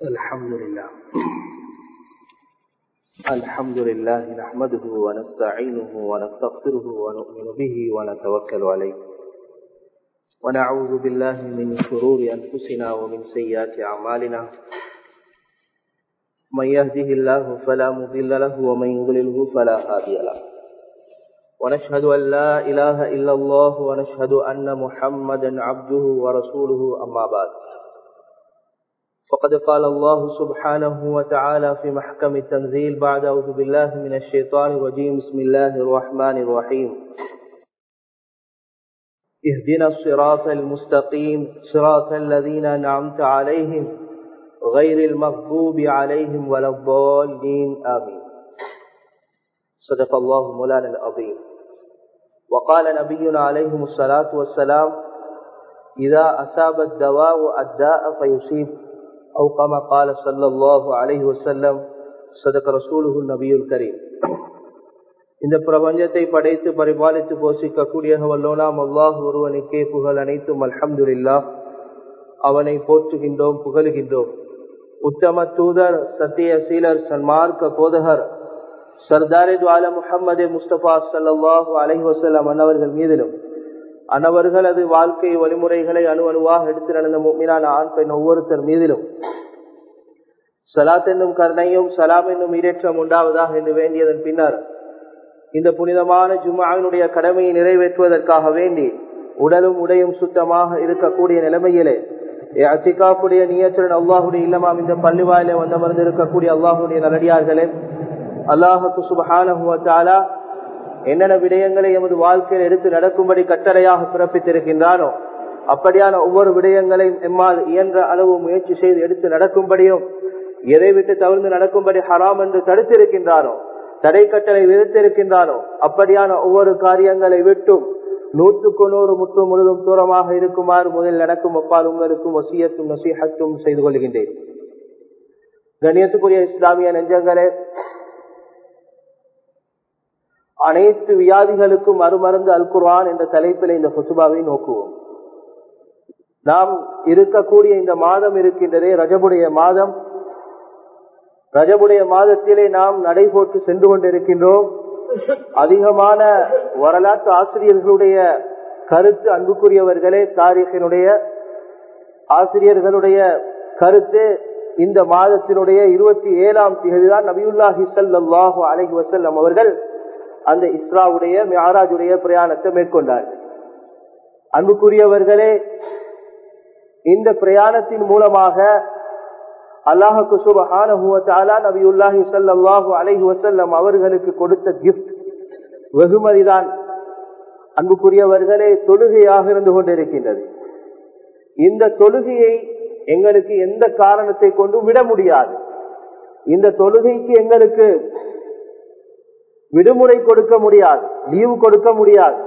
الحمد لله الحمد لله نحمده ونستعينه ونستغفره ونؤمن به ونتوكل عليه ونعوذ بالله من شرور أنفسنا ومن سيئات أعمالنا من يهده الله فلا مضل له ومن يضلله فلا هادي له ونشهد أن لا إله إلا الله ونشهد أن محمدا عبده ورسوله أما بعد فقد قال الله سبحانه وتعالى في محكم التنزيل بعد أعوذ بالله من الشيطان الرجيم بسم الله الرحمن الرحيم اهدنا الصراط المستقيم صراط الذين أنعمت عليهم غير المغضوب عليهم ولا الضالين آمين صدق الله مولانا العظيم وقال نبينا عليهم الصلاة والسلام إذا أصاب الدواء الداء فيصيب أو كما قال صلى الله عليه وسلم صدق رسوله النبي الكريم இந்த பிரபஞ்சத்தை படைத்து பரிபாலித்து போஷிக்கக்கூடிய வல்லோனாம் அல்லாஹ் ஒருவனுக்கே புகழ் அனைத்தும் அல்ஹம்துலில்லா அவனை போற்றுகின்றோம் புகழுகின்றோம் உத்தம தூதர் சத்திய சீலர் சன்மார்க்க போதகர் சர்தாரி துவால முகமது முஸ்தபா சல்லாஹூ அலஹி வசல்லாம் அன்னவர்கள் மீதிலும் அன்னவர்களது வாழ்க்கை வழிமுறைகளை அணு அணுவாக எடுத்து நடந்த மீனான ஆண் பெண் ஒவ்வொருத்தர் மீதிலும் சலாத் என்னும் கருணையும் சலாம் என்னும் ஈரேற்றம் உண்டாவதாக என்று வேண்டியதன் பின்னர் இந்த புனிதமான ஜும்மாவினுடைய கடமையை நிறைவேற்றுவதற்காக வேண்டி உடலும் உடையும் சுத்தமாக இருக்கக்கூடிய நிலைமையிலே அச்சிகாப்புடைய நியத்துடன் அல்லாஹுடைய இல்லமாம் இந்த பள்ளிவாயில வந்தமர்ந்து இருக்கக்கூடிய அல்லாஹுடைய நல்லடியார்களே அல்லாஹுக்கு சுபஹானா என்னென்ன விடயங்களை எமது வாழ்க்கையில் எடுத்து நடக்கும்படி கட்டளையாக பிறப்பித்திருக்கின்றானோ அப்படியான ஒவ்வொரு விடயங்களையும் எம்மால் இயன்ற அளவு முயற்சி செய்து எடுத்து நடக்கும்படியும் எதை விட்டு தவிர்த்து நடக்கும்படி ஹராம் என்று தடுத்திருக்கின்றானோ தடை கட்டளை விதித்திருக்கின்றானோ அப்படியான ஒவ்வொரு காரியங்களை விட்டும் நூற்றுக்கு நூறு முத்து முழுதும் தூரமாக இருக்குமாறு முதல் நடக்கும் அப்பால் உங்களுக்கும் வசியத்தும் நசீகத்தும் செய்து கொள்கின்றேன் கணியத்துக்குரிய இஸ்லாமிய நெஞ்சங்களே அனைத்து வியாதிகளுக்கும் மறுமருந்து அல் குர்வான் என்ற தலைப்பில் இந்த ஹொசுபாவை நோக்குவோம் நாம் இருக்கக்கூடிய இந்த மாதம் இருக்கின்றதே ரஜபுடைய மாதம் ரஜபுடைய மாதத்திலே நாம் நடைபோட்டு சென்று கொண்டிருக்கின்றோம் அதிகமான வரலாற்று ஆசிரியர்களுடைய கருத்து அன்புக்குரியவர்களே தாரிகினுடைய ஆசிரியர்களுடைய கருத்து இந்த மாதத்தினுடைய இருபத்தி ஏழாம் தேதிதான் நபியுல்லாஹி சல்லாஹு அலஹி வசல்லம் அவர்கள் அந்த இஸ்ராவுடைய மியாராஜுடைய பிரயாணத்தை மேற்கொண்டார்கள் அன்புக்குரியவர்களே இந்த பிரயாணத்தின் மூலமாக அல்லாஹுக்கு சுபஹான நபியுல்லாஹி சல்லாஹு அலஹி வசல்லம் அவர்களுக்கு கொடுத்த கிஃப்ட் வெகுமதிதான் அன்புக்குரியவர்களே தொழுகையாக இருந்து கொண்டிருக்கின்றது இந்த தொழுகையை எங்களுக்கு எந்த காரணத்தை கொண்டும் விட முடியாது இந்த தொழுகைக்கு எங்களுக்கு விடுமுறை கொடுக்க முடியாது லீவு கொடுக்க முடியாது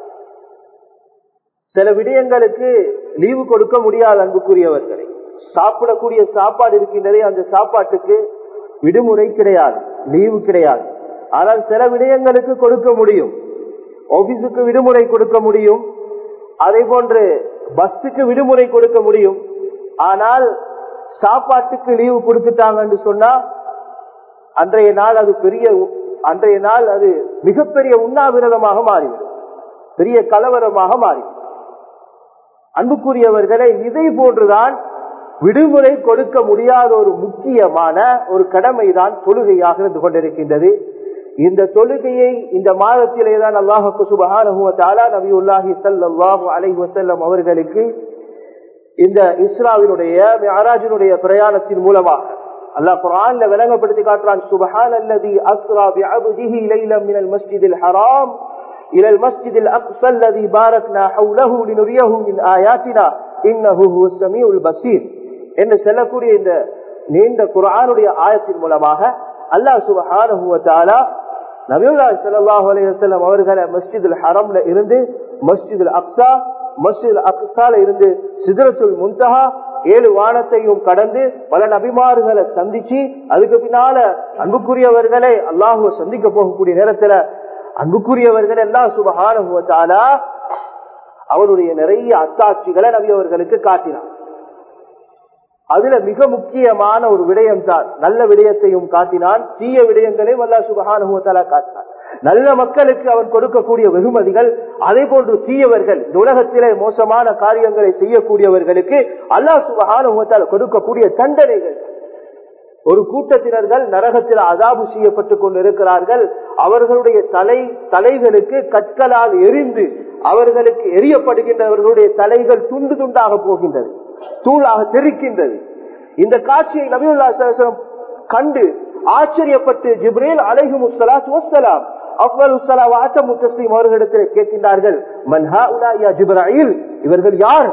சில விடயங்களுக்கு லீவு கொடுக்க முடியாது அன்புக்குரியவர்களை சாப்பிடக்கூடிய சாப்பாடு இருக்கின்றதே அந்த சாப்பாட்டுக்கு விடுமுறை கிடையாது லீவு கிடையாது ஆனால் சில விடயங்களுக்கு கொடுக்க முடியும் ஆபீஸுக்கு விடுமுறை கொடுக்க முடியும் அதே போன்று பஸ்ஸுக்கு விடுமுறை கொடுக்க முடியும் ஆனால் சாப்பாட்டுக்கு லீவு கொடுத்துட்டாங்கன்னு சொன்னா அன்றைய நாள் அது பெரிய அன்றைய நாள் அது மிகப்பெரிய உண்ணாவிரதமாக மாறிவிடும் பெரிய கலவரமாக மாறிவிடும் அன்புக்குரியவர்களை இதை போன்றுதான் விடுமுறை கொடுக்க முடியாத ஒரு முக்கியமான ஒரு கடமைதான் தொழுகையாக இருந்து கொண்டிருக்கின்றது இந்த தொழுகையை இந்த மாதத்திலே தான் அல்லாஹுக்கு சுபஹானா நபி உல்லாஹி சல்லாஹூ அலை வசல்லம் அவர்களுக்கு இந்த இஸ்ராவினுடைய மியாராஜினுடைய பிரயாணத்தின் மூலமாக அல்லாஹ் குரான்ல விளங்கப்படுத்தி காட்டுறான் சுபஹான் அல்லதி அஸ்ரா பிஅப்திஹி லைலம் மினல் மஸ்ஜிதில் ஹராம் إلى المسجد الأقصى الذي باركنا حوله لنريه من آياتنا إنه هو السميع البصير என்று சொல்லக்கூடிய இந்த நீண்ட குரானுடைய ஆயத்தின் மூலமாக அல்லாஹ் சுபஹானஹு வ தஆலா நபியுல்லாஹி ஸல்லல்லாஹு அலைஹி வஸல்லம் அவர்களை மஸ்ஜிதுல் ஹரம்ல இருந்து மஸ்ஜிதுல் அக்ஸா மஸ்ஜிதுல் அக்ஸால இருந்து சிதறத்துல் முன்தஹா ஏழு வானத்தையும் கடந்து பல நபிமார்களை சந்திச்சு அதுக்கு பின்னால அன்புக்குரியவர்களை அல்லாஹுவ சந்திக்க போகக்கூடிய நேரத்துல அன்புக்குரியவர்கள் எல்லாம் சுபகான அவருடைய நிறைய அத்தாட்சிகளை நபி அவர்களுக்கு காட்டினார் அதுல மிக முக்கியமான ஒரு விடயம் தான் நல்ல விடயத்தையும் காட்டினான் தீய விடயங்களையும் அல்லா சுபகானுபவத்தாலா காட்டினான் நல்ல மக்களுக்கு அவன் கொடுக்கக்கூடிய வெகுமதிகள் அதே போன்று தீயவர்கள் இந்த உலகத்திலே மோசமான காரியங்களை செய்யக்கூடியவர்களுக்கு அல்லா சுபகானுபவத்தால் கொடுக்கக்கூடிய தண்டனைகள் ஒரு கூட்டத்தினர்கள் நரகத்தில் அதாபு செய்யப்பட்டுக் கொண்டிருக்கிறார்கள் அவர்களுடைய தலை தலைகளுக்கு கற்களால் எரிந்து அவர்களுக்கு எரியப்படுகின்றவர்களுடைய தலைகள் துண்டு துண்டாக போகின்றது தூளாக தெரிக்கின்றது இந்த காட்சியை நபியுல்லா கண்டு ஆச்சரியப்பட்டு ஜிப்ரேல் அலைஹு முஸ்லாத் வசலாம் அவர்களிடத்தில் கேட்கின்றார்கள் மன்ஹா உலாயா ஜிப்ராயில் இவர்கள் யார்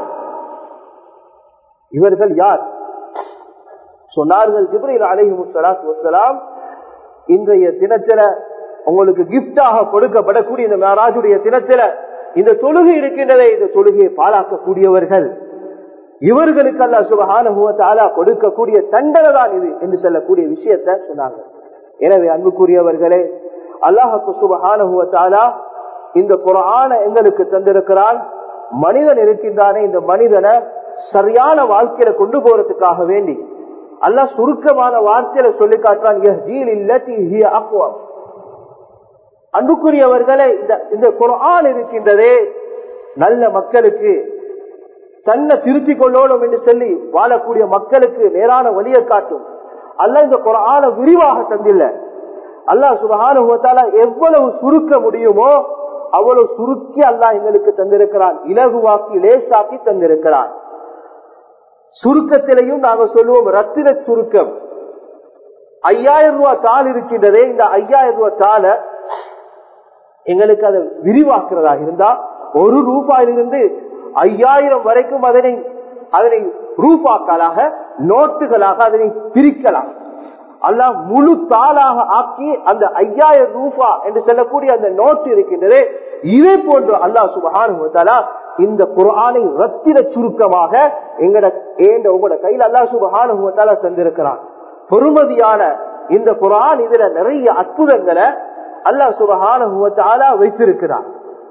இவர்கள் யார் சொன்னார்கள் ஜிப்ரீல் அலைஹி முஸ்லாத் வசலாம் இன்றைய தினத்தில உங்களுக்கு கிப்டாக கொடுக்கப்படக்கூடிய இந்த மேராஜுடைய தினத்தில இந்த தொழுகை இருக்கின்றதே இந்த தொழுகையை பாழாக்கக்கூடியவர்கள் இவர்களுக்கு அல்ல சுபகானுபவத்தாலா கொடுக்கக்கூடிய தண்டனை தான் இது என்று சொல்லக்கூடிய விஷயத்த சொன்னாங்க எனவே அன்புக்குரியவர்களே அல்லாஹுக்கு சுபகானுபவத்தாலா இந்த குரான எங்களுக்கு தந்திருக்கிறான் மனிதன் இருக்கின்றானே இந்த மனிதனை சரியான வாழ்க்கையில கொண்டு போறதுக்காக வேண்டி அல்லாஹ் சுருக்கமான வார்த்தையில சொல்லி காட்டுறான் அன்புக்குரியவர்களே இந்த இந்த குரான் இருக்கின்றதே நல்ல மக்களுக்கு தன்னை திருத்திக் கொள்ளணும் என்று சொல்லி வாழக்கூடிய மக்களுக்கு நேரான வழியை காட்டும் அல்ல இந்த குரான விரிவாக தந்தில்ல அல்லாஹ் சுபகான எவ்வளவு சுருக்க முடியுமோ அவ்வளவு சுருக்கி அல்லாஹ் எங்களுக்கு தந்திருக்கிறான் இலகுவாக்கி லேசாக்கி தந்திருக்கிறான் சுருக்கத்திலையும் நாங்க சொல்லுவோம் ரத்தின சுருக்கம் ஐயாயிரம் ரூபாய் தாள் இருக்கின்றதே இந்த ஐயாயிரம் ரூபாய் தாள எங்களுக்கு அதை விரிவாக்குறதாக இருந்தா ஒரு ரூபாயிலிருந்து ஐயாயிரம் வரைக்கும் அதனை அதனை ரூபாக்களாக நோட்டுகளாக அதனை பிரிக்கலாம் அல்ல முழு தாளாக ஆக்கி அந்த ஐயாயிரம் ரூபா என்று சொல்லக்கூடிய அந்த நோட்டு இருக்கின்றது இதே போன்று அல்லாஹ் சுபகான இந்த குரானை ரத்தின சுருக்கமாக எங்கட ஏண்ட உங்களோட கையில் அல்லா சுபகான தந்திருக்கிறான் பொறுமதியான இந்த குரான் இதுல நிறைய அற்புதங்களை அல்லா சுபகான வைத்திருக்கிறான்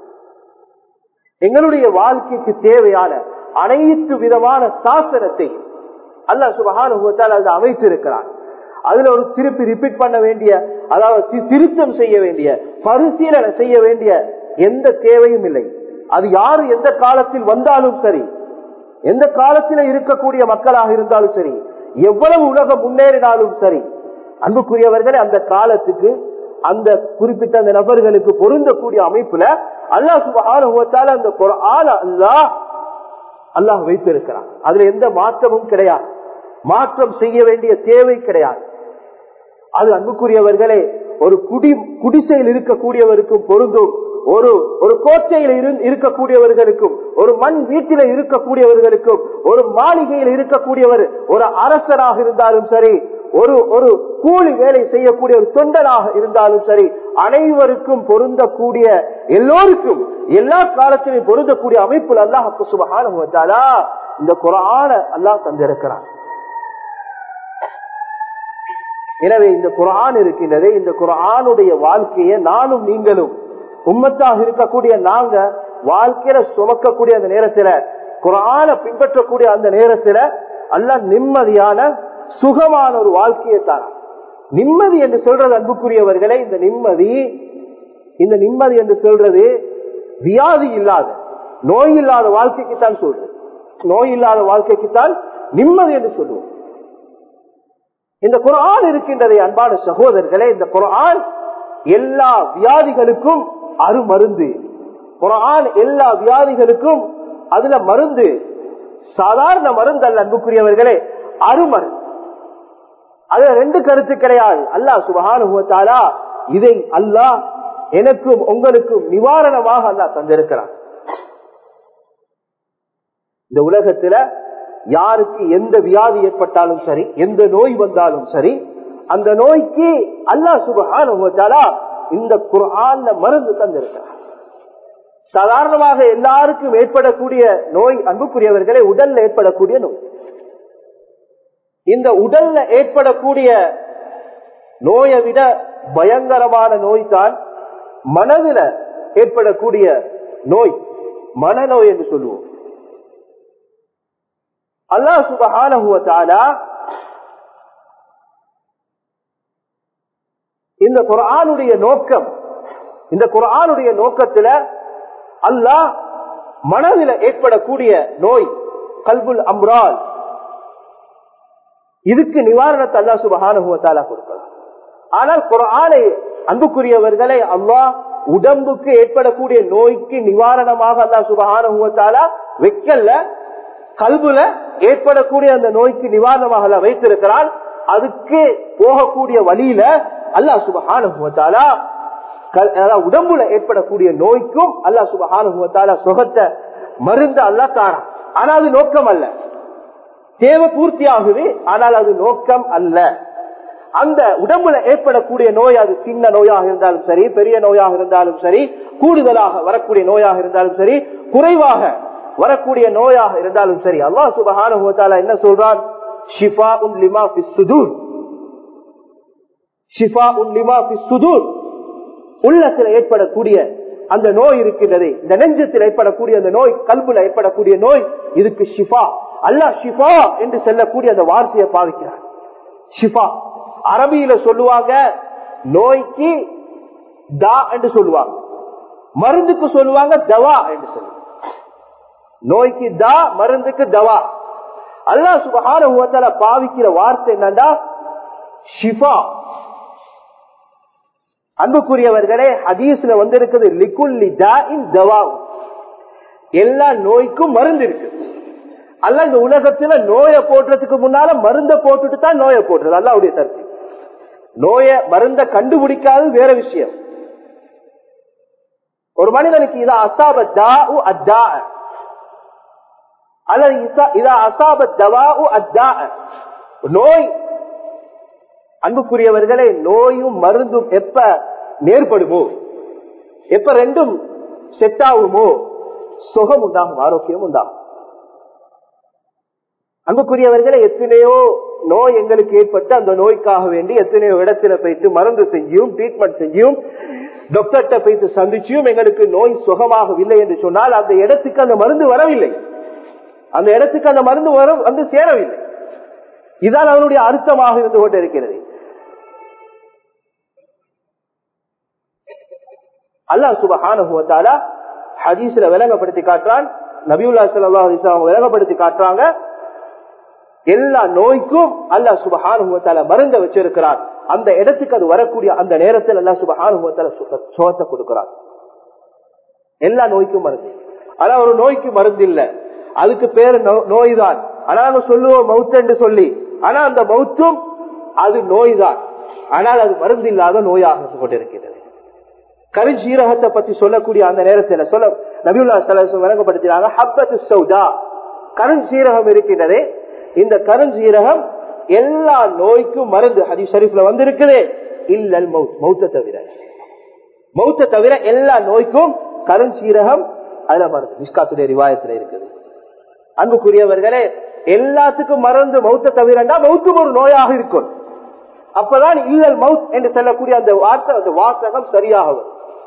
எங்களுடைய வாழ்க்கைக்கு தேவையான அனைத்து விதமான சாசனத்தை அல்லா சுபகான அமைத்திருக்கிறான் அதுல ஒரு திருப்பி ரிப்பீட் பண்ண வேண்டிய அதாவது திருத்தம் செய்ய வேண்டிய பரிசீலனை செய்ய வேண்டிய எந்த தேவையும் இல்லை அது யாரு எந்த காலத்தில் வந்தாலும் சரி எந்த காலத்தில் இருக்கக்கூடிய மக்களாக இருந்தாலும் சரி எவ்வளவு உலகம் முன்னேறினாலும் சரி அன்புக்குரியவர்களே அந்த காலத்துக்கு அந்த குறிப்பிட்ட அந்த நபர்களுக்கு பொருந்தக்கூடிய அமைப்புல அல்லா சுபால அந்த அல்லாஹ் அல்லாஹ் வைத்திருக்கிறான் அதுல எந்த மாற்றமும் கிடையாது மாற்றம் செய்ய வேண்டிய தேவை கிடையாது அது அன்புக்குரியவர்களே ஒரு குடி குடிசையில் இருக்கக்கூடியவருக்கும் பொருந்தும் ஒரு ஒரு கோட்டையில் இருக்கக்கூடியவர்களுக்கும் ஒரு மண் வீட்டில இருக்கக்கூடியவர்களுக்கும் ஒரு மாளிகையில் இருக்கக்கூடியவர் ஒரு அரசராக இருந்தாலும் சரி ஒரு ஒரு கூலி வேலை செய்யக்கூடிய ஒரு தொண்டனாக இருந்தாலும் சரி அனைவருக்கும் பொருந்தக்கூடிய எல்லோருக்கும் எல்லா காலத்திலும் பொருந்தக்கூடிய அமைப்புல அல்லாஹ் சுபகான இந்த குரான அல்லாஹ் தந்திருக்கிறான் எனவே இந்த குரான் இருக்கின்றதே இந்த குரானுடைய வாழ்க்கையை நானும் நீங்களும் உம்மத்தாக இருக்கக்கூடிய நாங்க வாழ்க்கையில சுமக்கக்கூடிய அந்த நேரத்துல குரான பின்பற்றக்கூடிய அந்த நேரத்துல அல்ல நிம்மதியான சுகமான ஒரு வாழ்க்கையை தர நிம்மதி என்று சொல்றது அன்புக்குரியவர்களே இந்த நிம்மதி இந்த நிம்மதி என்று சொல்றது வியாதி இல்லாத நோய் இல்லாத வாழ்க்கைக்குத்தான் சொல்றது நோய் இல்லாத வாழ்க்கைக்குத்தான் நிம்மதி என்று சொல்லுவோம் இந்த குரான் இருக்கின்றதை அன்பான சகோதரர்களே இந்த குரான் எல்லா வியாதிகளுக்கும் அருமருந்து குரான் எல்லா வியாதிகளுக்கும் அதுல மருந்து சாதாரண மருந்து அல்ல அன்புக்குரியவர்களே அருமருந்து அதுல ரெண்டு கருத்து கிடையாது அல்லாஹ் சுபகானுபவத்தாலா இதை அல்லாஹ் எனக்கும் உங்களுக்கும் நிவாரணமாக அல்லாஹ் தந்திருக்கிறான் இந்த உலகத்துல யாருக்கு எந்த வியாதி ஏற்பட்டாலும் சரி எந்த நோய் வந்தாலும் சரி அந்த நோய்க்கு அல்லா சுபகானுபவத்தாலா இந்த குரான்ல மருந்து தந்திருக்கிறார் சாதாரணமாக எல்லாருக்கும் ஏற்படக்கூடிய நோய் அன்புக்குரியவர்களே உடல்ல ஏற்படக்கூடிய நோய் இந்த உடல்ல ஏற்படக்கூடிய நோயை விட பயங்கரமான நோய் தான் மனதில ஏற்படக்கூடிய நோய் மனநோய் என்று சொல்லுவோம் அல்லாஹ் சுபஹானஹுவத்தாலா இந்த குரானுடைய நோக்கம் இந்த குரானுடைய நோக்கத்துல அல்லாஹ் மனதில் ஏற்படக்கூடிய நோய் கல்புல் அம்ரால் இதுக்கு நிவாரணத்தை அல்லா சுபஹானுவத்தாலா கொடுக்கலாம் ஆனால் குரானை அன்புக்குரியவர்களை அல்லாஹ் உடம்புக்கு ஏற்படக்கூடிய நோய்க்கு நிவாரணமாக அல்லா சுபஹானுவத்தாலா வைக்கல கல்புல ஏற்படக்கூடிய அந்த நோய்க்கு நிவாரணமாக அல்ல வைத்திருக்கிறான் அதுக்கு போகக்கூடிய வழியில அல்லா சுபஹானுவத்தாலா உடம்புல ஏற்படக்கூடிய நோய்க்கும் அல்லா சுபஹானுவத்தாலா சுகத்தை மருந்து அல்லா தாரான் ஆனா அது நோக்கம் அல்ல தேவை பூர்த்தி ஆகுது ஆனால் அது நோக்கம் அல்ல அந்த உடம்புல ஏற்படக்கூடிய நோய் அது சின்ன நோயாக இருந்தாலும் சரி பெரிய நோயாக இருந்தாலும் சரி கூடுதலாக வரக்கூடிய நோயாக இருந்தாலும் சரி குறைவாக வரக்கூடிய நோயாக இருந்தாலும் சரி அல்லா சுபஹான என்ன சொல்றான் ஷிஃபா உன் லிமா சுதூர் ஷிஃபா உன் லிமா சுதூர் உள்ளத்தில் ஏற்படக்கூடிய அந்த நோய் இருக்கின்றது இந்த நெஞ்சத்தில் ஏற்படக்கூடிய அந்த நோய் கல்புல ஏற்படக்கூடிய நோய் இதுக்கு ஷிஃபா அல்லா ஷிஃபா என்று சொல்லக்கூடிய அந்த வார்த்தையை பாவிக்கிறார் ஷிஃபா அரபியில சொல்லுவாங்க நோய்க்கு தா என்று சொல்லுவாங்க மருந்துக்கு சொல்லுவாங்க தவா என்று சொல்லுவாங்க நோய்க்கு தா மருந்துக்கு தவா அல்லா சுபகார பாவிக்கிற வார்த்தை என்னண்டா ஷிஃபா அன்புக்குரியவர்களே ஹதீஸ்ல வந்திருக்குது லிகுல்லி தாயின் தவா எல்லா நோய்க்கும் மருந்து இருக்கு அல்ல இந்த உலகத்துல நோயை போடுறதுக்கு முன்னால மருந்த போட்டுட்டு தான் நோயை போடுறது அல்லாவுடைய தருத்தி நோய மருந்த கண்டுபிடிக்காது வேற விஷயம் ஒரு மனிதனுக்கு இதா அசாப தா அத்தா அல்லது இதா அசாப தவா அத்தா நோய் அன்புக்குரியவர்களே நோயும் மருந்தும் எப்ப நேர்படுமோ எப்ப ரெண்டும் செட் ஆகுமோ சுகம் உண்டாகும் ஆரோக்கியம் உண்டாகும் அன்புக்குரியவர்களே எத்தனையோ நோய் எங்களுக்கு ஏற்பட்டு அந்த நோய்க்காக வேண்டி எத்தனையோ இடத்துல போயிட்டு மருந்து செஞ்சியும் ட்ரீட்மெண்ட் செஞ்சியும் டாக்டர்கிட்ட போயிட்டு சந்திச்சியும் எங்களுக்கு நோய் சுகமாகவில்லை என்று சொன்னால் அந்த இடத்துக்கு அந்த மருந்து வரவில்லை அந்த இடத்துக்கு அந்த மருந்து வர வந்து சேரவில்லை இதான் அவனுடைய அர்த்தமாக இருந்து கொண்டிருக்கிறது அல்லாஹ் சுபஹானுவத்தால ஹதீஸ்ல விளங்கப்படுத்தி காட்டுறான் நபியுல்லா சல்லா அலிஸ்லாம் விளங்கப்படுத்தி காட்டுறாங்க எல்லா நோய்க்கும் அல்லாஹ் சுபஹானுவத்தால மருந்த வச்சிருக்கிறார் அந்த இடத்துக்கு அது வரக்கூடிய அந்த நேரத்தில் அல்லாஹ் சுபஹானுவத்தால சுகத்தை கொடுக்கிறார் எல்லா நோய்க்கும் மருந்து ஆனா ஒரு நோய்க்கு மருந்து இல்ல அதுக்கு பேரு நோய் தான் ஆனா நாங்க சொல்லுவோம் மவுத் என்று சொல்லி ஆனா அந்த மவுத்தும் அது நோய் தான் ஆனால் அது மருந்து இல்லாத நோயாக கொண்டிருக்கிறது கருஞ்சீரகத்தை பத்தி சொல்லக்கூடிய அந்த நேரத்தில் சொல்ல நபியுல்லா வழங்கப்படுத்தினாங்க ஹப்பத்து சௌதா கருஞ்சீரகம் இருக்கின்றதே இந்த கருஞ்சீரகம் எல்லா நோய்க்கும் மருந்து ஹதி ஷரீஃப்ல வந்திருக்குது இல்லல் மவுத் மௌத்த தவிர மௌத்த தவிர எல்லா நோய்க்கும் கருஞ்சீரகம் அதுல மருந்து மிஸ்காத்துடைய ரிவாயத்துல இருக்குது அன்புக்குரியவர்களே எல்லாத்துக்கும் மறந்து மௌத்த தவிரண்டா மௌத்தும் ஒரு நோயாக இருக்கும் அப்பதான் இல்லல் மவுத் என்று சொல்லக்கூடிய அந்த வார்த்தை அந்த வாசகம் சரியாக வரும்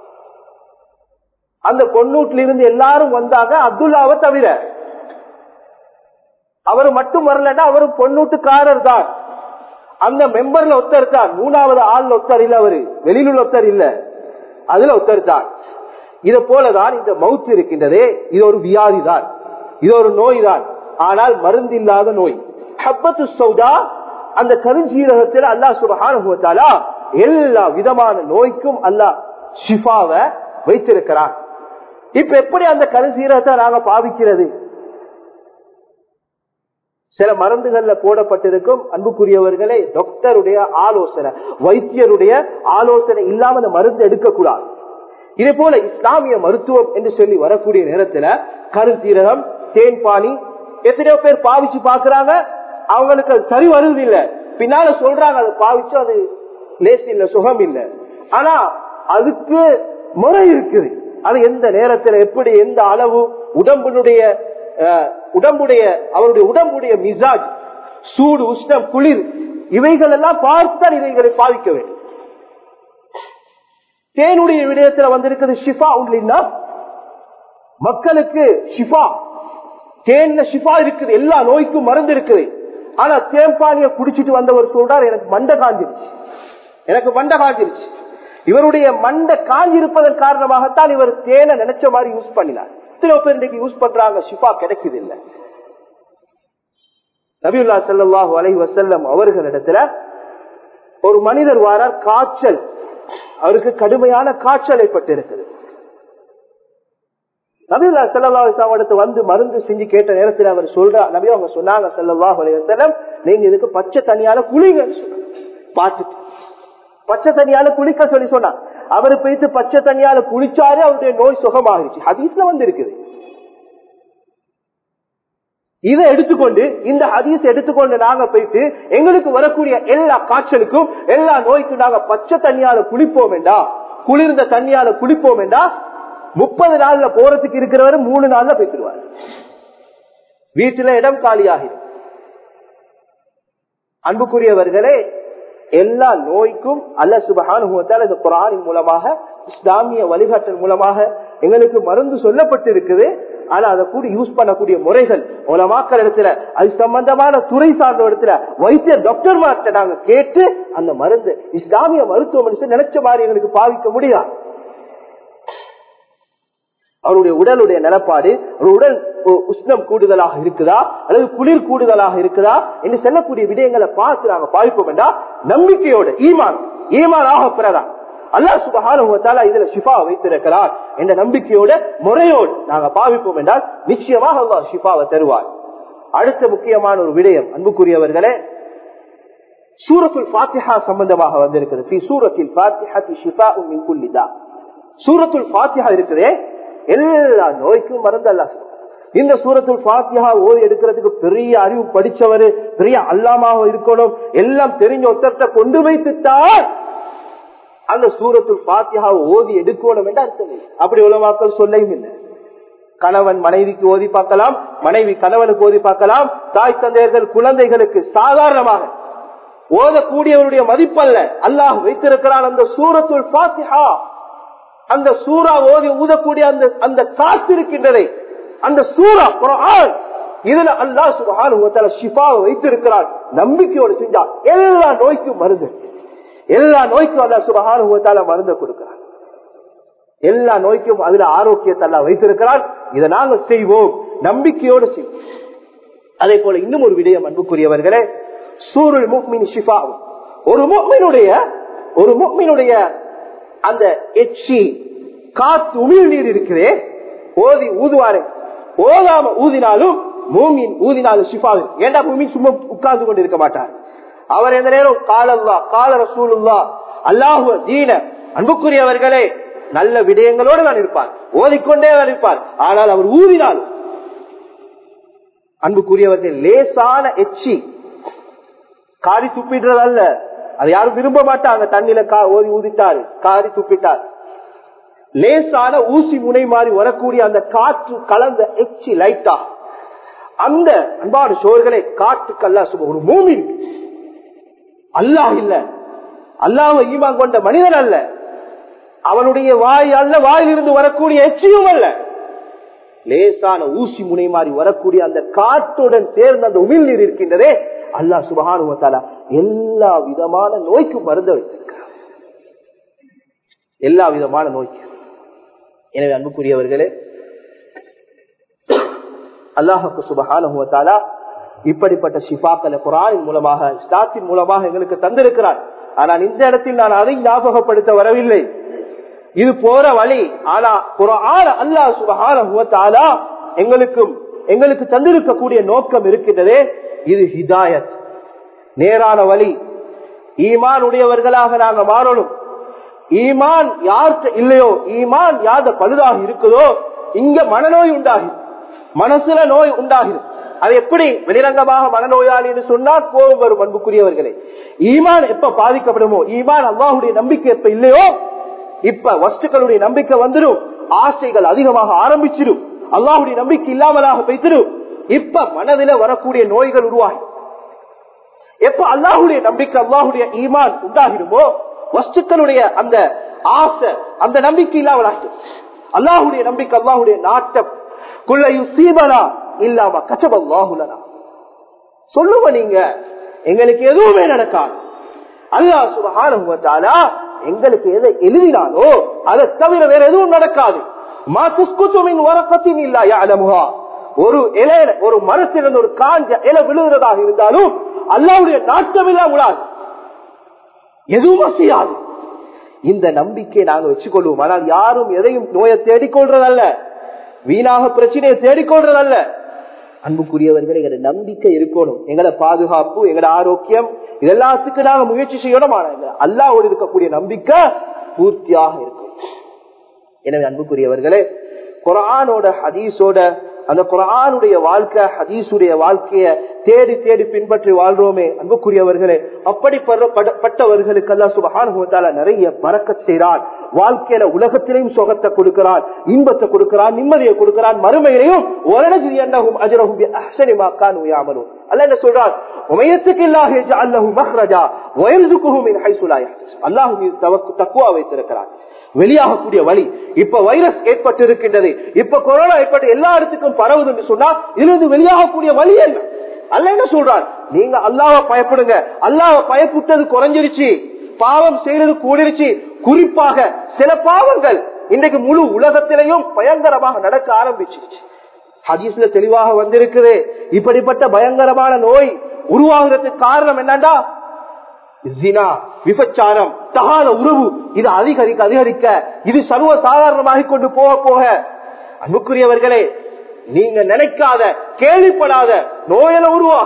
அந்த பொன்னூட்டில இருந்து எல்லாரும் வந்தாங்க அப்துல்லாவை தவிர அவர் மட்டும் வரலன்னா அவரு பொன்னூட்டுக்காரர் தான் அந்த மெம்பர்ல ஒத்தர் தான் மூணாவது ஆள் ஒத்தர் இல்ல அவரு வெளியில் உள்ள ஒத்தர் இல்ல அதுல ஒத்தர் தான் இதை போலதான் இந்த மவுத்து இருக்கின்றதே இது ஒரு வியாதி தான் இது ஒரு நோய் தான் ஆனால் மருந்து இல்லாத நோய் ஹப்பத்து சௌதா அந்த கருஞ்சீரகத்தில் அல்லா சுபஹானுவத்தாலா எல்லா விதமான நோய்க்கும் அல்லாஹ் ஷிஃபாவை வைத்திருக்கிறார் இப்ப எப்படி அந்த கருஞ்சீரகத்தை நாங்க பாவிக்கிறது சில மருந்துகள்ல போடப்பட்டிருக்கும் அன்புக்குரியவர்களே டாக்டருடைய ஆலோசனை வைத்தியருடைய ஆலோசனை இல்லாம அந்த மருந்து எடுக்கக்கூடாது இதே போல இஸ்லாமிய மருத்துவம் என்று சொல்லி வரக்கூடிய நேரத்துல கருஞ்சீரகம் தேன்பானி எத்தனையோ பேர் பாவிச்சு பாக்குறாங்க அவங்களுக்கு அது சரி வருது இல்ல பின்னால சொல்றாங்க அதை பாவிச்சு அது லேஸ் இல்ல சுகம் இல்ல ஆனா அதுக்கு முறை இருக்குது அது எந்த நேரத்துல எப்படி எந்த அளவு உடம்பினுடைய உடம்புடைய அவருடைய உடம்புடைய மிசாஜ் சூடு உஷ்ணம் குளிர் இவைகள் எல்லாம் பார்த்துதான் இவைகளை பாவிக்க வேண்டும் தேனுடைய விடயத்துல வந்திருக்கிறது ஷிஃபா உள்ளின்னா மக்களுக்கு ஷிஃபா தேன்ல ஷிஃபா இருக்குது எல்லா நோய்க்கும் மருந்து இருக்குது ஆனா தேம்பானிய குடிச்சிட்டு வந்தவர் சொல்றார் எனக்கு மண்டை காஞ்சிருச்சு எனக்கு மண்டை காஞ்சிருச்சு இவருடைய மண்டை காஞ்சிருப்பதன் காரணமாகத்தான் இவர் தேனை நினைச்ச மாதிரி யூஸ் பண்ணினார் எத்தனை பேர் இன்னைக்கு யூஸ் பண்றாங்க ஷிஃபா கிடைக்குது இல்ல நபியுல்லா ஸல்லல்லாஹு அலைஹி வஸல்லம் அவர்களிடத்துல ஒரு மனிதர் வாரார் காய்ச்சல் அவருக்கு கடுமையான காய்ச்சல் ஏற்பட்டு இருக்குது நபியுல்லா ஸல்லல்லாஹு அலைஹி வஸல்லம் அடுத்து வந்து மருந்து செஞ்சு கேட்ட நேரத்தில் அவர் சொல்றார் நபி அவங்க சொன்னாங்க ஸல்லல்லாஹு அலைஹி வஸல்லம் நீங்க இதுக்கு பச்சை தண்ணியால குளிங்க பார்த்துட்டு பச்சை தண்ணியால குளிக்க சொல்லி சொன்னார் அவர் போயிட்டு பச்சை தண்ணியால குளிச்சாரு அவருடைய நோய் சுகமாகிருச்சு ஹதீஸ்ல வந்து இருக்குது இதை எடுத்துக்கொண்டு இந்த ஹதீஸ் எடுத்துக்கொண்டு நாங்க போயிட்டு எங்களுக்கு வரக்கூடிய எல்லா காய்ச்சலுக்கும் எல்லா நோய்க்கும் நாங்க பச்சை தண்ணியால குளிப்போம் வேண்டா குளிர்ந்த தண்ணியால குளிப்போம் வேண்டா முப்பது நாள்ல போறதுக்கு இருக்கிறவரு மூணு நாள்ல போய்த்துருவாரு வீட்டுல இடம் காலியாகிடும் அன்புக்குரியவர்களே எல்லா நோய்க்கும் அல்ல சுபகானுபவத்தால் இந்த குரானின் மூலமாக இஸ்லாமிய வழிகாட்டல் மூலமாக எங்களுக்கு மருந்து சொல்லப்பட்டு இருக்குது ஆனா அதை கூட யூஸ் பண்ணக்கூடிய முறைகள் உலமாக்கள் இடத்துல அது சம்பந்தமான துறை சார்ந்த இடத்துல வைத்திய டாக்டர் மார்ட்ட நாங்க கேட்டு அந்த மருந்து இஸ்லாமிய மருத்துவமனை நினைச்ச மாதிரி எங்களுக்கு பாவிக்க முடியாது அவருடைய உடலுடைய நிலப்பாடு ஒரு உடல் உஷ்ணம் கூடுதலாக இருக்குதா அல்லது குளிர் கூடுதலாக இருக்குதா என்று செல்லக்கூடிய விடயங்களை பார்த்து நாங்க பாவிப்போம் என்றா நம்பிக்கையோட ஈமான் ஈமான் ஆக பிறதா அல்லா சுபகான இதுல ஷிஃபா வைத்திருக்கிறார் என்ற நம்பிக்கையோட முறையோடு நாங்க பாவிப்போம் என்றால் நிச்சயமாக அல்லா ஷிஃபாவை தருவார் அடுத்த முக்கியமான ஒரு விடயம் அன்புக்குரியவர்களே சூரத்துல் பாத்திஹா சம்பந்தமாக வந்திருக்கிறது சூரத்தில் பாத்திஹா சூரத்துல் பாத்திஹா இருக்குதே எல்லா நோய்க்கும் மருந்து அல்லா இந்த சூரத்துல் பாத்தியா ஓதி எடுக்கிறதுக்கு பெரிய அறிவு படிச்சவர் பெரிய அல்லாமாக இருக்கணும் எல்லாம் தெரிஞ்ச ஒருத்தர்த்த கொண்டு வைத்துட்டால் அந்த சூரத்துல் பாத்தியா ஓதி எடுக்கணும் என்று அர்த்தம் அப்படி உலமாக்கள் சொல்லையும் இல்லை கணவன் மனைவிக்கு ஓதி பார்க்கலாம் மனைவி கணவனுக்கு ஓதி பார்க்கலாம் தாய் தந்தையர்கள் குழந்தைகளுக்கு சாதாரணமாக ஓதக்கூடியவருடைய மதிப்பல்ல அல்லாஹ் வைத்திருக்கிறான் அந்த சூரத்துல் பாத்தியா அந்த சூறா ஓதி ஊதக்கூடிய அந்த அந்த காத்து இருக்கின்றதை அந்த சூறா குரான் இதுல அல்லா சுபஹான ஷிஃபாவை வைத்திருக்கிறார் நம்பிக்கையோடு செஞ்சா எல்லா நோய்க்கும் மருந்து எல்லா நோய்க்கும் அல்லா சுபஹான மருந்த கொடுக்கிறார் எல்லா நோய்க்கும் அதுல ஆரோக்கியத்தை அல்லா வைத்திருக்கிறார் இதை நாங்கள் செய்வோம் நம்பிக்கையோடு செய்வோம் அதே போல இன்னும் ஒரு விடயம் அன்புக்குரியவர்களே சூருல் முக்மின் ஷிஃபா ஒரு முக்மினுடைய ஒரு முக்மினுடைய அந்த எச்சி காத்து உமிழ் நீர் இருக்கிறே ஓதி ஊதுவாரு ஓதாம ஊதினாலும் மூமின் ஊதினாலும் ஷிஃபாவு ஏண்டா மூமின் சும்மா உட்கார்ந்து கொண்டு இருக்க மாட்டார் அவர் எந்த நேரம் காலல்லா கால ரசூலுல்லா அல்லாஹு தீன அன்புக்குரியவர்களே நல்ல விடயங்களோடு தான் இருப்பார் ஓதிக்கொண்டே தான் இருப்பார் ஆனால் அவர் ஊதினாலும் அன்புக்குரியவர்கள் லேசான எச்சி காரி துப்பிடுறது அல்ல அதை யாரும் விரும்ப மாட்டாங்க தண்ணில ஓதி ஊதிட்டாரு காரி துப்பிட்டார் லேசான ஊசி முனை மாதிரி வரக்கூடிய அந்த காற்று கலந்த எச்சி லைட்டா அந்த அன்பாடு சோர்களே காற்றுக்கல்ல சுப ஒரு மூமி அல்லாஹ் இல்ல அல்லாஹ் ஈமான் கொண்ட மனிதன் அல்ல அவனுடைய வாய் அல்ல வாயிலிருந்து வரக்கூடிய எச்சியும் அல்ல லேசான ஊசி முனை மாதிரி வரக்கூடிய அந்த காற்றுடன் சேர்ந்த அந்த உமிழ் நீர் இருக்கின்றதே அல்லா சுபகானுவத்தாலா எல்லா விதமான நோய்க்கும் மருந்து வைத்திருக்கிறார் எல்லா விதமான நோய்க்கு எனவே அன்புக்குரியவர்களே அல்லாஹுக்கு சுபகானுவத்தாலா இப்படிப்பட்ட ஷிஃபாக்களை குரானின் மூலமாக இஸ்லாத்தின் மூலமாக எங்களுக்கு தந்திருக்கிறார் ஆனால் இந்த இடத்தில் நான் அதை ஞாபகப்படுத்த வரவில்லை இது போற வழி ஆனா குரான் அல்லாஹ் சுபகானுவத்தாலா எங்களுக்கும் எங்களுக்கு தந்திருக்கக்கூடிய நோக்கம் இருக்கின்றதே இது ஹிதாயத் நேரான வழி ஈமான் உடையவர்களாக நாங்க மாறணும் ஈமான் யார்கிட்ட இல்லையோ ஈமான் யாத பழுதாக இருக்குதோ இங்க மனநோய் உண்டாகி மனசுல நோய் உண்டாகிடும் அது எப்படி வெளிரங்கமாக மனநோயாளின்னு சொன்னா கோபம் வரும் அன்புக்குரியவர்களே ஈமான் எப்ப பாதிக்கப்படுமோ ஈமான் அல்லாஹுடைய நம்பிக்கை எப்ப இல்லையோ இப்ப வஸ்துக்களுடைய நம்பிக்கை வந்துடும் ஆசைகள் அதிகமாக ஆரம்பிச்சிடும் அல்லாஹுடைய நம்பிக்கை இல்லாமலாக வைத்திடும் இப்ப மனதில வரக்கூடிய நோய்கள் உருவாகி எப்ப அல்லாஹுடைய நம்பிக்கை அல்லாஹுடைய ஈமான் உண்டாகிடுமோ வஸ்துக்களுடைய அந்த ஆசை அந்த நம்பிக்கை இல்லாமலாகிடும் அல்லாஹுடைய நம்பிக்கை அல்லாஹுடைய நாட்டம் குள்ள யுசீபனா இல்லாம கச்சபல்லாஹுலனா சொல்லுங்க நீங்க எங்களுக்கு எதுவுமே நடக்காது அல்லாஹ் சுபஹானஹு வ தஆலா எங்களுக்கு எதை எழுதினாலோ அதை தவிர வேற எதுவும் நடக்காது மா துஸ்குத்து மின் வரகத்தின் இல்லா யஅலமுஹா ஒரு இலையில ஒரு மரத்திலிருந்து ஒரு காஞ்ச இலை விழுகிறதாக இருந்தாலும் அல்லாவுடைய நாட்டம் எல்லாம் விழாது எதுவும் செய்யாது இந்த நம்பிக்கையை நாங்க வச்சுக்கொள்வோம் ஆனால் யாரும் எதையும் நோயை தேடிக்கொள்றதல்ல வீணாக பிரச்சனையை தேடிக்கொள்றதல்ல அன்புக்குரியவர்கள் எங்களோட நம்பிக்கை இருக்கணும் எங்களோட பாதுகாப்பு எங்களோட ஆரோக்கியம் இதெல்லாத்துக்கு நாங்க முயற்சி செய்யணும் ஆனால் அல்லாவோடு இருக்கக்கூடிய நம்பிக்கை பூர்த்தியாக இருக்கும் எனவே அன்புக்குரியவர்களே குரானோட ஹதீஸோட அந்த குரானுடைய வாழ்க்கை ஹதீஸுடைய வாழ்க்கைய தேடி தேடி பின்பற்றி வாழ்றோமே அன்புக்குரியவர்களே அப்படி பட்டவர்களுக்கு அல்லா சுபகான நிறைய பறக்க செய்கிறான் வாழ்க்கையில உலகத்திலையும் சுகத்தை கொடுக்கிறான் இன்பத்தை கொடுக்கிறான் நிம்மதியை கொடுக்கிறான் மறுமையிலையும் என்னகும் அஜரகும் அஹ்சனிமாக்கான் உயாமலும் அல்ல என்ன சொல்றான் உமையத்துக்கு இல்லாஹ் அல்லஹு மஹ்ரஜா வயல்சுக்குஹும் மின் ஹைசுலா அல்லாஹ் மீது தக்குவா வைத்திருக்கிறான் வெளியாகக்கூடிய வழி இப்ப வைரஸ் ஏற்பட்டு இருக்கின்றது இப்ப கொரோனா ஏற்பட்டு எல்லா இடத்துக்கும் பரவுது என்று சொன்னா இதிலிருந்து வெளியாகக்கூடிய வழி என்ன அல்ல என்ன சொல்றான் நீங்க அல்லாவ பயப்படுங்க அல்லாவ பயப்புட்டது குறைஞ்சிருச்சு பாவம் செய்யறது கூடிருச்சு குறிப்பாக சில பாவங்கள் இன்றைக்கு முழு உலகத்திலையும் பயங்கரமாக நடக்க ஆரம்பிச்சிருச்சு ஹதீஸ்ல தெளிவாக வந்திருக்குது இப்படிப்பட்ட பயங்கரமான நோய் உருவாகிறதுக்கு காரணம் என்னண்டா ஜினா விபச்சாரம் தகாத உறவு இது அதிகரிக்க அதிகரிக்க இது சர்வ சாதாரணமாக கொண்டு போக போக அன்புக்குரியவர்களே நீங்க நினைக்காத கேள்விப்படாத நோயில உருவா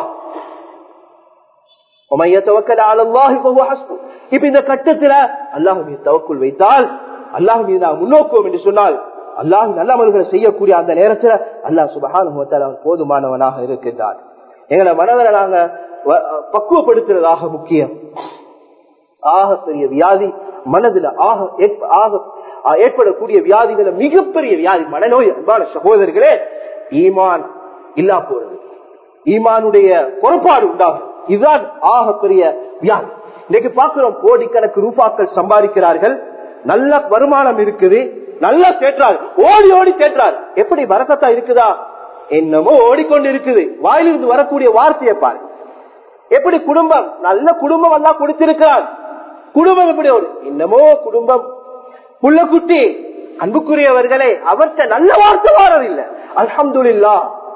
இப்ப இந்த கட்டத்துல அல்லாஹ் மீது தவக்குள் வைத்தால் அல்லாஹ் மீது நாம் முன்னோக்குவோம் என்று சொன்னால் அல்லாஹ் நல்ல அமல்களை செய்யக்கூடிய அந்த நேரத்துல அல்லாஹ் சுபகான போதுமானவனாக இருக்கின்றார் எங்களை மனதில் நாங்க பக்குவப்படுத்துறதாக முக்கியம் ஆக பெரிய வியாதி மனதில் ஆக ஆக ஏற்படக்கூடிய வியாதிகளை மிகப்பெரிய வியாதி மனநோய் அன்பான சகோதரர்களே ஈமான் இல்லா போறது ஈமானுடைய குறைபாடு உண்டாகும் இதுதான் ஆக பெரிய வியாதி இன்னைக்கு பார்க்கிறோம் கோடிக்கணக்கு ரூபாக்கள் சம்பாதிக்கிறார்கள் நல்ல வருமானம் இருக்குது நல்லா கேட்டார் ஓடி ஓடி கேட்டார் எப்படி வரக்கத்தா இருக்குதா என்னமோ ஓடிக்கொண்டு இருக்குது வாயிலிருந்து வரக்கூடிய வார்த்தையை பாரு எப்படி குடும்பம் நல்ல குடும்பம் எல்லாம் கொடுத்திருக்கிறார் குடும்பம் எப்படி ஒரு என்னமோ குடும்பம் புள்ள குட்டி அன்புக்குரியவர்களே அவர்கிட்ட நல்ல வார்த்தை வாரதில்லை அல்ஹம்துல்லா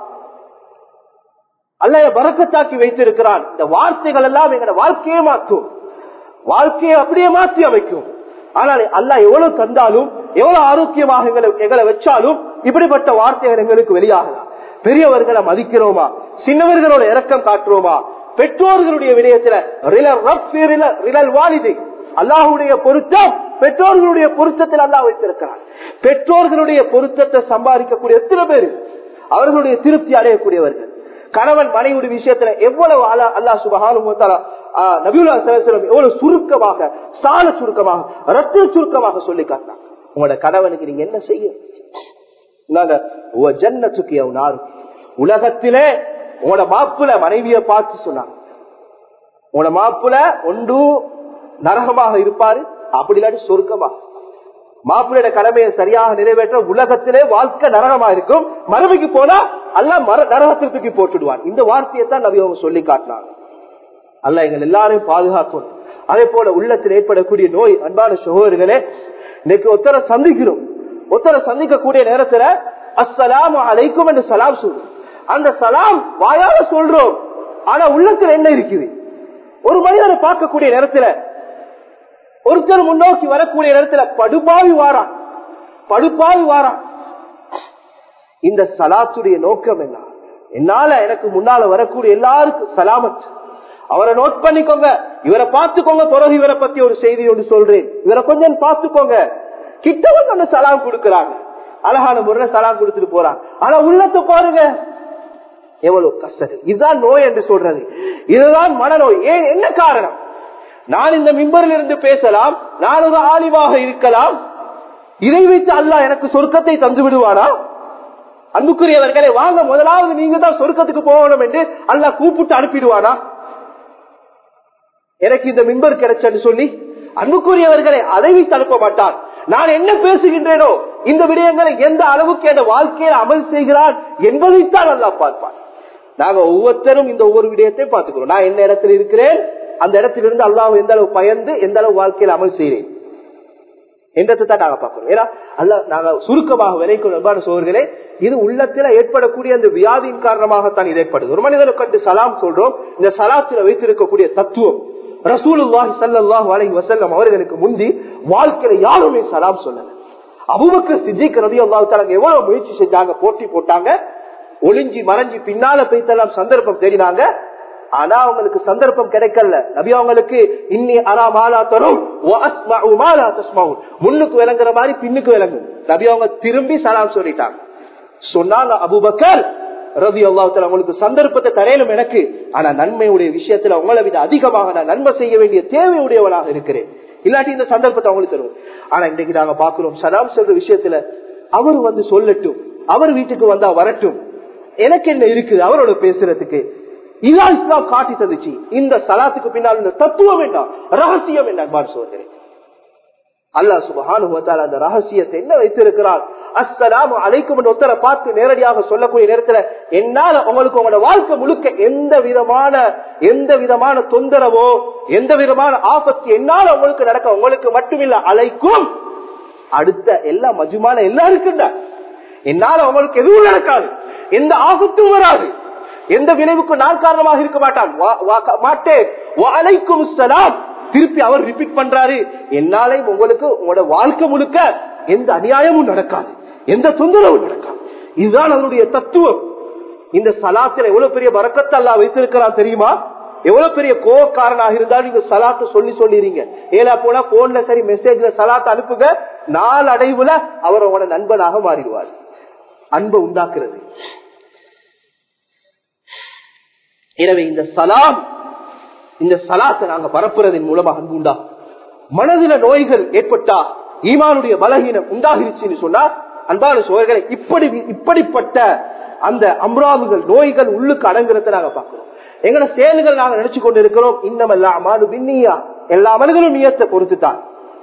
அல்ல வரக்கத்தாக்கி வைத்திருக்கிறான் இந்த வார்த்தைகள் எல்லாம் எங்களோட வாழ்க்கையே மாற்றும் வாழ்க்கையை அப்படியே மாற்றி அமைக்கும் ஆனால் அல்லா எவ்வளவு தந்தாலும் எவ்வளவு ஆரோக்கியமாக எங்களை எங்களை வச்சாலும் இப்படிப்பட்ட வார்த்தைகள் எங்களுக்கு வெளியாகலாம் பெரியவர்களை மதிக்கிறோமா சின்னவர்களோட இறக்கம் காட்டுறோமா பெற்றோர்களுடைய விடயத்துல வாலிதை அல்லாஹுடைய பொருத்தம் பெற்றோர்களுடைய பொருத்தத்தில் அல்லாஹ் வைத்திருக்கிறார் பெற்றோர்களுடைய பொருத்தத்தை சம்பாதிக்கக்கூடிய எத்தனை பேர் அவர்களுடைய திருப்தி அடையக்கூடியவர்கள் கணவன் மனைவியுடைய விஷயத்துல எவ்வளவு அல்லா சுபகாலும் நபியுல்லா சலம் எவ்வளவு சுருக்கமாக சால சுருக்கமாக ரத்த சுருக்கமாக சொல்லி காட்டினாங்க உங்களோட கணவனுக்கு நீங்க என்ன செய்ய ஜன்னத்துக்கு உலகத்திலே உங்களோட மாப்புல மனைவிய பார்த்து சொன்னாங்க உங்களோட மாப்புல ஒன்று நரகமாக இருப்பாரு அப்படி இல்லாட்டி சொர்க்கமாக மாப்பிள்ளையோட கடமையை சரியாக நிறைவேற்ற உலகத்திலே வாழ்க்கை நரகமா இருக்கும் மறுமைக்கு போனா அல்ல மர நரகத்தில் தூக்கி போட்டுடுவான் இந்த வார்த்தையை தான் நபி அவங்க சொல்லி காட்டினாங்க அல்ல எங்கள் எல்லாரையும் பாதுகாக்கணும் அதே போல உள்ளத்தில் ஏற்படக்கூடிய நோய் அன்பான சகோதரர்களே இன்னைக்கு ஒத்தரை சந்திக்கிறோம் ஒத்தரை சந்திக்கக்கூடிய நேரத்துல அஸ்ஸலாம் அலைக்கும் என்று சலாம் சொல்றோம் அந்த சலாம் வாயால சொல்றோம் ஆனா உள்ளத்துல என்ன இருக்குது ஒரு மனிதனை பார்க்கக்கூடிய நேரத்துல ஒருத்தர் முன்னோக்கி வரக்கூடிய நேரத்துல படுபாவி வாரான் படுபாவி வாரான் இந்த சலாத்துடைய நோக்கம் என்ன என்னால எனக்கு முன்னால வரக்கூடிய எல்லாருக்கும் சலாமத் அவரை நோட் பண்ணிக்கோங்க இவரை பார்த்துக்கோங்க பிறகு இவரை பத்தி ஒரு செய்தி ஒன்று சொல்றேன் இவரை கொஞ்சம் பார்த்துக்கோங்க கிட்டவங்க அந்த சலாம் கொடுக்கறாங்க அழகான முறை சலாம் கொடுத்துட்டு போறாங்க ஆனா உள்ளத்தை பாருங்க எவ்வளவு கஷ்டம் இதுதான் நோய் என்று சொல்றது இதுதான் மனநோய் ஏன் என்ன காரணம் நான் இந்த மிம்பரில் இருந்து பேசலாம் நான் ஒரு ஆலிவாக இருக்கலாம் இதை வைத்து அல்ல எனக்கு சொர்க்கத்தை தந்து விடுவானா அன்புக்குரியவர்களை வாங்க முதலாவது நீங்க தான் சொர்க்கத்துக்கு போகணும் என்று அல்ல கூப்பிட்டு அனுப்பிடுவானா எனக்கு இந்த மிம்பர் கிடைச்சன்னு சொல்லி அன்புக்குரியவர்களை அதை வைத்து அனுப்ப மாட்டான் நான் என்ன பேசுகின்றேனோ இந்த விடயங்களை எந்த அளவுக்கு என் வாழ்க்கையில அமல் செய்கிறான் என்பதைத்தான் நல்லா பார்ப்பான் நாங்க ஒவ்வொருத்தரும் இந்த ஒவ்வொரு விடயத்தை பார்த்துக்கிறோம் நான் என்ன இடத்துல இருக்கிறேன் அந்த இடத்திலிருந்து அல்லாஹ் எந்த அளவு பயந்து எந்த அளவு வாழ்க்கையில் அமல் செய்கிறேன் என்றதை தான் நாங்க பார்க்கிறோம் ஏன்னா அல்ல நாங்க சுருக்கமாக விளைக்கும் அன்பான சோழர்களே இது உள்ளத்துல ஏற்படக்கூடிய அந்த வியாதியின் காரணமாகத்தான் இது ஏற்படுது ஒரு மனிதனை கண்டு சலாம் சொல்றோம் இந்த சலாத்துல வைத்திருக்கக்கூடிய தத்துவம் ரசூலுல்லாஹி ஸல்லல்லாஹு அலைஹி வஸல்லம் அவர்களுக்கு முந்தி வாழ்க்கையில யாருமே சலாம் சொல்லல அபூபக்கர் சித்திக் ரலியல்லாஹு தஆலா எவ்வளவு முயற்சி செஞ்சாங்க போட்டி போட்டாங்க ஒளிஞ்சி மறைஞ்சி பின்னால போய்த்தெல்லாம் சந்தர்ப்பம் தேடினாங்க ஆனா அவங்களுக்கு சந்தர்ப்பம் கிடைக்கல நபி அவங்களுக்கு இன்னி அரா மாலா தரும் முன்னுக்கு விளங்குற மாதிரி பின்னுக்கு விளங்கும் நபி அவங்க திரும்பி சலாம் சொல்லிட்டாங்க சொன்னாங்க அபுபக்கர் ரவி அல்லாஹால உங்களுக்கு சந்தர்ப்பத்தை தரையிலும் எனக்கு ஆனா நன்மையுடைய விஷயத்துல உங்களை விட அதிகமாக நான் நன்மை செய்ய வேண்டிய தேவையுடையவனாக இருக்கிறேன் இல்லாட்டி இந்த சந்தர்ப்பத்தை அவங்களுக்கு தருவோம் ஆனா இன்னைக்கு நாங்க பாக்குறோம் சலாம் சொல்ற விஷயத்துல அவர் வந்து சொல்லட்டும் அவர் வீட்டுக்கு வந்தா வரட்டும் எனக்கு என்ன இருக்குது அவரோட பேசுறதுக்கு இதான் இஸ்லாம் காட்டி தந்துச்சு இந்த சலாத்துக்கு பின்னால் இந்த தத்துவம் என்ன ரகசியம் என்ன அன்பான் சோதரே அல்லா சுபஹானு அந்த ரகசியத்தை என்ன வைத்திருக்கிறார் அஸ்ஸலாமு அலைக்கும் ஒருத்தரை பார்த்து நேரடியாக சொல்லக்கூடிய நேரத்துல என்னால உங்களுக்கு உங்களோட வாழ்க்கை முழுக்க எந்த விதமான எந்த விதமான தொந்தரவோ எந்த விதமான ஆபத்து என்னால உங்களுக்கு நடக்க உங்களுக்கு மட்டுமில்ல அழைக்கும் அடுத்த எல்லா மஜுமான எல்லாருக்கும் என்னால உங்களுக்கு எதுவும் நடக்காது எந்த ஆபத்தும் வராது எந்த விளைவுக்கும் நான் காரணமாக இருக்க மாட்டான் மாட்டேன் சலாம் திருப்பி அவர் ரிப்பீட் பண்றாரு என்னாலே உங்களுக்கு உங்களோட வாழ்க்கை முழுக்க எந்த அநியாயமும் நடக்காது எந்த தொந்தரவும் நடக்காது இதுதான் அவருடைய தத்துவம் இந்த சலாத்துல எவ்வளவு பெரிய வரக்கத்தை அல்லா வைத்திருக்கிறான் தெரியுமா எவ்வளவு பெரிய கோவக்காரனாக இருந்தாலும் நீங்க சலாத்த சொல்லி சொல்லிடுறீங்க ஏலா போனா போன்ல சரி மெசேஜ்ல சலாத்த அனுப்புங்க நாலு அடைவுல அவர் உங்களோட நண்பனாக மாறிடுவார் அன்பை உண்டாக்குறது எனவே இந்த சலாம் இந்த சலாத்தை நாங்க பரப்புறதன் மூலமாக அன்பு உண்டா மனதில நோய்கள் ஏற்பட்டா ஈமானுடைய பலகீனம் உண்டாகிருச்சுன்னு சொன்னா அன்பான சோழர்களை இப்படி இப்படிப்பட்ட அந்த அம்ராவுகள் நோய்கள் உள்ளுக்கு அடங்குறத நாங்க பாக்குறோம் எங்களோட செயல்கள் நாங்க நினைச்சு கொண்டு இருக்கிறோம் இன்னமெல்லாம் எல்லா மனிதனும் நியத்தை பொறுத்துத்தான்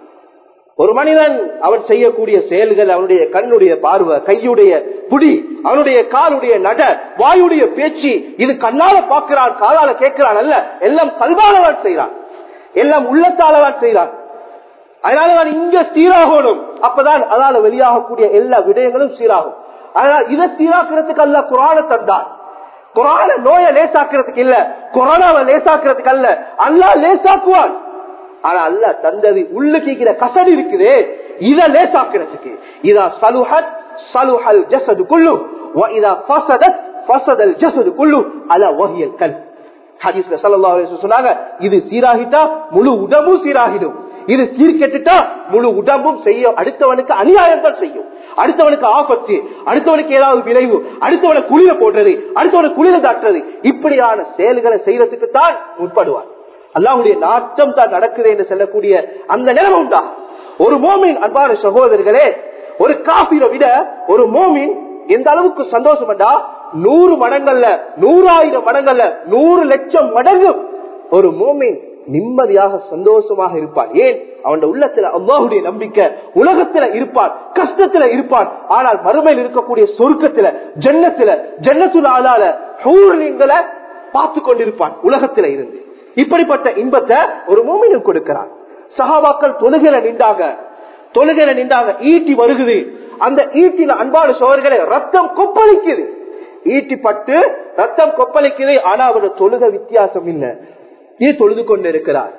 ஒரு மனிதன் அவன் செய்யக்கூடிய செயல்கள் அவனுடைய கண்ணுடைய பார்வை கையுடைய புடி அவனுடைய காலுடைய நட வாயுடைய பேச்சு இது கண்ணால பார்க்கிறான் காலால கேட்கிறான் அல்ல எல்லாம் கல்வாலவான் செய்யறான் எல்லாம் உள்ளத்தாலவான் செய்யறான் அதனாலதான் இங்க சீராகணும் அப்பதான் அதால வெளியாகக்கூடிய எல்லா விடயங்களும் சீராகும் அதனால இதை சீராக்குறதுக்கு அல்ல குரான தந்தான் குரான நோயை லேசாக்குறதுக்கு இல்ல கொரோனாவை லேசாக்குறதுக்கு அல்ல அல்லா லேசாக்குவான் ஆனா அல்ல தந்தது உள்ள கேட்கிற கசடு இருக்குதே இத லேசாக்குறதுக்கு இதா சலுஹத் சலுஹல் ஜசது குள்ளு இதா ஃபசதத் ஃபசதல் ஜசது குள்ளு அல வஹியல் கல் ஹதீஸ்ல ஸல்லல்லாஹு அலைஹி வஸல்லம் சொன்னாங்க இது சீராகிட்டா முழு உடம்பும் சீராகிடும் இது சீர்கெட்டுட்டா முழு உடம்பும் செய்ய அடுத்தவனுக்கு அநியாயங்கள் செய்யும் அடுத்தவனுக்கு ஆபத்து அடுத்தவனுக்கு ஏதாவது விளைவு அடுத்தவனை குளிர போடுறது அடுத்தவனை குளிர தாட்டுறது இப்படியான செயல்களை செய்யறதுக்கு தான் உட்படுவார் அல்லாவுடைய நாட்டம் தான் நடக்குது என்று சொல்லக்கூடிய அந்த நிலைமை உண்டா ஒரு மோமின் அன்பான சகோதரர்களே ஒரு காபிரை விட ஒரு மோமின் எந்த அளவுக்கு சந்தோஷம் என்றா நூறு மடங்கள்ல நூறாயிரம் மடங்கள்ல நூறு லட்சம் மடங்கு ஒரு மோமின் நிம்மதியாக சந்தோஷமாக இருப்பான் ஏன் அவன் உள்ளத்துல அல்லாஹுடைய நம்பிக்கை உலகத்துல இருப்பான் கஷ்டத்துல இருப்பான் ஆனால் மறுமையில் இருக்கக்கூடிய சொருக்கத்துல ஜன்னத்துல ஜன்னத்துல ஆளால ஹூர்களை பார்த்து கொண்டிருப்பான் உலகத்துல இருந்து இப்படிப்பட்ட இன்பத்தை ஒரு மூமினுக்கு கொடுக்கிறான் சகாபாக்கள் தொழுகிற நின்றாங்க தொழுகிற நின்றாங்க ஈட்டி வருகுது அந்த ஈட்டில அன்பான சோழர்களை ரத்தம் கொப்பளிக்குது ஈட்டி பட்டு ரத்தம் கொப்பளிக்குது ஆனா அவரோட தொழுக வித்தியாசம் இல்லை இது தொழுது கொண்டு இருக்கிறார்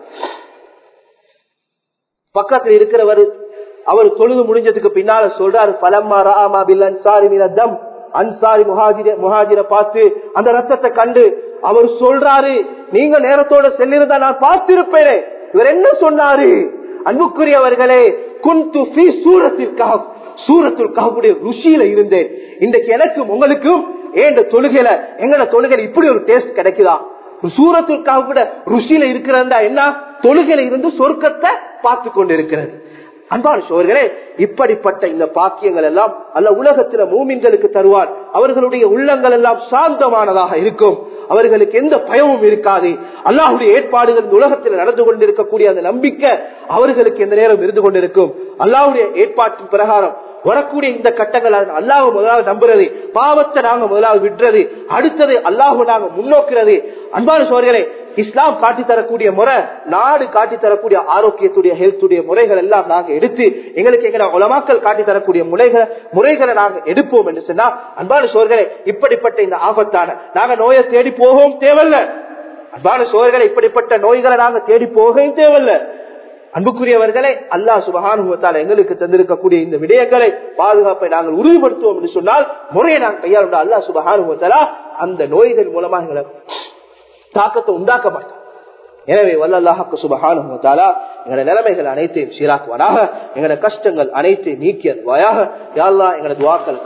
பக்கத்தில் இருக்கிறவர் அவர் தொழுது முடிஞ்சதுக்கு பின்னால சொல்றாரு பலம்மா ராமா பில் அன்சாரி மினதம் அன்சாரி முஹாஜிர முஹாஜிர பார்த்து அந்த ரத்தத்தை கண்டு அவர் சொல்றாரு நீங்க நேரத்தோட செல்லிருந்தா நான் பார்த்திருப்பேனே இவர் என்ன சொன்னாரு அன்புக்குரியவர்களே குந்து பி சூரத்திற்காக சூரத்துல் கஹுடைய ருசியில இருந்தேன் இன்றைக்கு எனக்கும் உங்களுக்கும் ஏண்ட தொழுகையில எங்கட தொழுகையில இப்படி ஒரு டேஸ்ட் கிடைக்குதா சூரத்திற்காக கூட ருசியில இருக்கிறதா என்ன தொழுகையில இருந்து சொர்க்கத்தை பார்த்து கொண்டிருக்கிறது அன்பான சோர்களே இப்படிப்பட்ட இந்த பாக்கியங்கள் எல்லாம் அல்ல உலகத்தில மூமின்களுக்கு தருவார் அவர்களுடைய உள்ளங்கள் எல்லாம் சாந்தமானதாக இருக்கும் அவர்களுக்கு எந்த பயமும் இருக்காது அல்லாஹுடைய ஏற்பாடுகள் இந்த உலகத்தில் நடந்து கொண்டிருக்கக்கூடிய அந்த நம்பிக்கை அவர்களுக்கு எந்த நேரம் இருந்து கொண்டிருக்கும் அல்லாஹுடைய ஏற்பாட்டின் பிரகாரம் வரக்கூடிய இந்த கட்டங்கள் அல்லாஹ் முதலாவது நம்புறது பாவத்தை நாங்க முதலாவது விடுறது அடுத்தது அல்லாஹு நாங்க முன்னோக்கிறது அன்பான சோழர்களே இஸ்லாம் காட்டி தரக்கூடிய முறை நாடு காட்டி தரக்கூடிய ஆரோக்கியத்துடைய ஹெல்த்துடைய முறைகள் எல்லாம் நாங்க எடுத்து எங்களுக்கு எங்க உலமாக்கள் காட்டி தரக்கூடிய முறைகளை முறைகளை நாங்க எடுப்போம் என்று சொன்னா அன்பான சோழர்களே இப்படிப்பட்ட இந்த ஆபத்தான நாங்க நோயை தேடி போகவும் தேவையில்ல அன்பான சோழர்களை இப்படிப்பட்ட நோய்களை நாங்க தேடி போகவும் தேவையில்ல அன்புக்குரியவர்களை அல்லா சுபகானுபவத்தால் எங்களுக்கு தந்திருக்கக்கூடிய இந்த விடயங்களை பாதுகாப்பை நாங்கள் உறுதிப்படுத்துவோம் என்று சொன்னால் முறையை நாங்கள் கையாளும் அல்லா சுபகானுபவத்தாலா அந்த நோய்கள் மூலமா எங்களை தாக்கத்தை உண்டாக்க மாட்டோம் எனவே வல்லல்லாஹக்கு சுபகானுபவத்தாலா எங்களோட நிலைமைகள் அனைத்தையும் சீராக்குவானாக எங்களோட கஷ்டங்கள் அனைத்தையும் நீக்கியதுவாயாக யாழ்லா எங்களது வாக்கள்